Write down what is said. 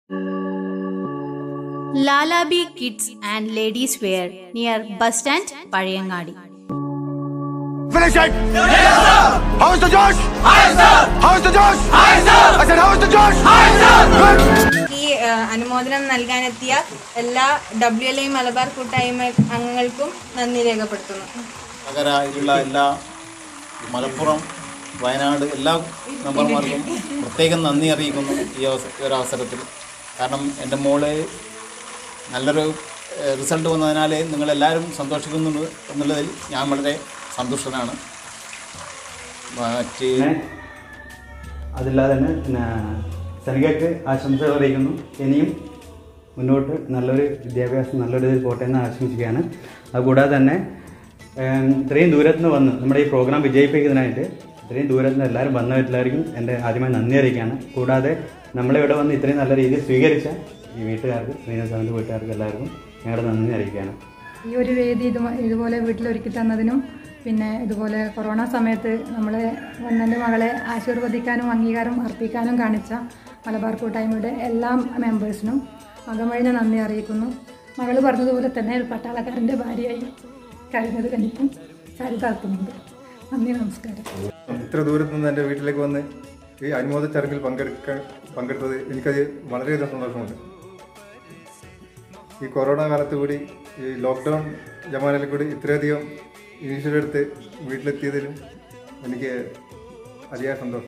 ലാലാബി kids and ladies wear near bus stand Pazhayangadi Finish it! How's the Josh? How's the Josh? I said, how's the Josh? Good. ഈ ആ, അനുമോദനം നൽകാനെത്തിയ എല്ലാ W L I Malabar കൂട്ടായ്മ അംഗങ്ങൾക്കും നന്ദി രേഖപ്പെടുത്തുന്നു നഗരയിലുള്ള എല്ലാ മലപ്പുറം വയനാട് എല്ലാ മെമ്പർമാർക്കും പ്രത്യേകം നന്ദി അറിയിക്കുന്നു ഈ അവസ- ഈ ഒരു അവസരത്തിൽ കാരണം എൻ്റെ മോള് നല്ലൊരു റിസൾട്ട് വന്നതിനാൽ നിങ്ങളെല്ലാവരും സന്തോഷിക്കുന്നുണ്ട് എന്നുള്ളതിൽ ഞാൻ വളരെ സന്തുഷ്ടനാണ് മറ്റ് പിന്നെ അതില്ലാതെ തന്നെ പിന്നെ സനികയ്ക്ക് ആശംസകൾ അറിയിക്കുന്നു ഇനിയും മുന്നോട്ട് നല്ലൊരു വിദ്യാഭ്യാസം നല്ലൊരു ഇതിൽ പോട്ടെ എന്ന് ആശംസിക്കുകയാണ് അതുകൂടാതെ തന്നെ ഏം, ഇത്രയും ദൂരത്ത് നിന്ന് വന്ന് നമ്മുടെ ഈ പ്രോഗ്രാം വിജയിപ്പിക്കുന്നതിനായിട്ട് ഇത്രയും ദൂരത്ത് നിന്ന് എല്ലാവരും വന്നവരെല്ലാവർക്കും എൻ്റെ ആദ്യമായി നന്ദി അറിയിക്കുകയാണ് കൂടാതെ നമ്മളെ ഇവിടെ വന്ന് ഇത്രയും നല്ല രീതിയിൽ സ്വീകരിച്ച ഈ വീട്ടുകാർക്ക് ശ്രീനിവാസൻ്റെ വീട്ടുകാർക്ക് എല്ലാവർക്കും ഞങ്ങളുടെ നന്ദി അറിയിക്കുകയാണ് ഈ ഒരു വേദി ഇത് ഇതുപോലെ വീട്ടിലൊരുക്കി തന്നതിനും പിന്നെ ഇതുപോലെ കൊറോണ സമയത്ത് നമ്മളെ വന്നൻ്റെ മകളെ ആശീർവദിക്കാനും അംഗീകാരം അർപ്പിക്കാനും കാണിച്ച മലബാർ കൂട്ടായ്മയുടെ എല്ലാ മെമ്പേഴ്സിനും അകമഴിഞ്ഞ നന്ദി അറിയിക്കുന്നു മകൾ പറഞ്ഞതുപോലെ തന്നെ ഒരു പട്ടാളക്കാരൻ്റെ ഭാര്യയായി കഴിഞ്ഞത് എനിക്കും ചരിതാർക്കുന്നുണ്ട് നന്ദി നമസ്കാരം ഇത്ര ദൂരത്ത് നിന്ന് എൻ്റെ വീട്ടിലേക്ക് വന്ന് ഈ അനുമോദ ചടങ്ങിൽ പങ്കെടുക്കാൻ പങ്കെടുത്തത് എനിക്കത് വളരെയധികം സന്തോഷമുണ്ട് ഈ കൊറോണ കാലത്ത് കൂടി ഈ ലോക്ക്ഡൗൺ ജമാനയിൽ കൂടി ഇത്രയധികം ഇനീഷ്യേറ്റീവ് എടുത്ത് വീട്ടിലെത്തിയതിലും എനിക്ക് അതിയായ സന്തോഷം